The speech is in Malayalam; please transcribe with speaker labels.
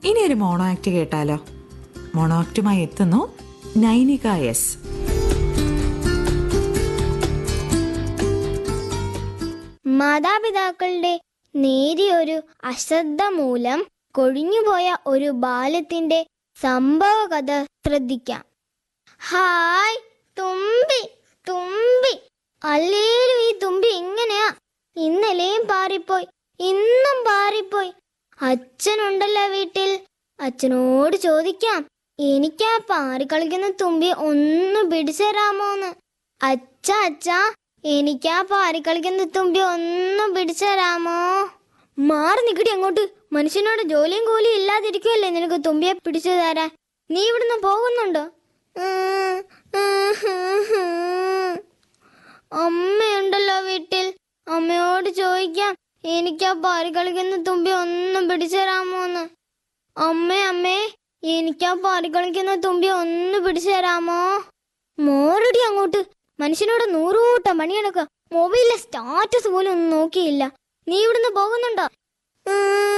Speaker 1: ഇനി ഒരു മോണോ ആക്ട് കേട്ടാലോ മോണോ ആക്ടുമായി എത്തുന്നു നൈനിക എസ്
Speaker 2: മാതാപിതാക്കളുടെ നേരിയൊരു അശ്രദ്ധ മൂലം കൊഴിഞ്ഞുപോയ ഒരു ബാല്യത്തിന്റെ സംഭവ കഥ ശ്രദ്ധിക്കാം ഹായ് തുമ്പി തുമ്പി അല്ലേലും ഈ തുമ്പി എങ്ങനെയാ ഇന്നലെയും പാറിപ്പോയി ഇന്നും പാറിപ്പോയി അച്ഛനുണ്ടല്ലോ വീട്ടിൽ അച്ഛനോട് ചോദിക്കാം എനിക്കാ പാറി കളിക്കുന്ന തുമ്പി ഒന്ന് പിടിച്ചേരാമോന്ന് അച്ഛ അച്ഛാ എനിക്കാ പാറി കളിക്കുന്ന തുമ്പി ഒന്ന് പിടിച്ചേരാമോ മാറി നിക്കടി അങ്ങോട്ട് മനുഷ്യനോട് ജോലിയും കൂലിയും ഇല്ലാതിരിക്കുമല്ലേ നിനക്ക് തുമ്പിയെ പിടിച്ചു തരാൻ നീ ഇവിടുന്ന് പോകുന്നുണ്ടോ ഉം, ഉം, ഉം, ഉം. അമ്മയുണ്ടല്ലോ വീട്ടിൽ അമ്മയോട് ചോദിക്കാം എനിക്കാ പാറി കളിക്കുന്ന തുമ്പി ഒന്ന് പിടിച്ചു തരാമോന്ന് അമ്മേ അമ്മേ എനിക്കാ പാറി കളിക്കുന്ന തുമ്പി ഒന്ന് പിടിച്ചു തരാമോ മോറടി അങ്ങോട്ട് മനുഷ്യനോട് നൂറുകൂട്ടം പണിയെടുക്കുക മൊബൈലിലെ സ്റ്റാറ്റസ് പോലും ഒന്നും നോക്കിയില്ല നീ ഇവിടുന്ന് പോകുന്നുണ്ടോ ഉം,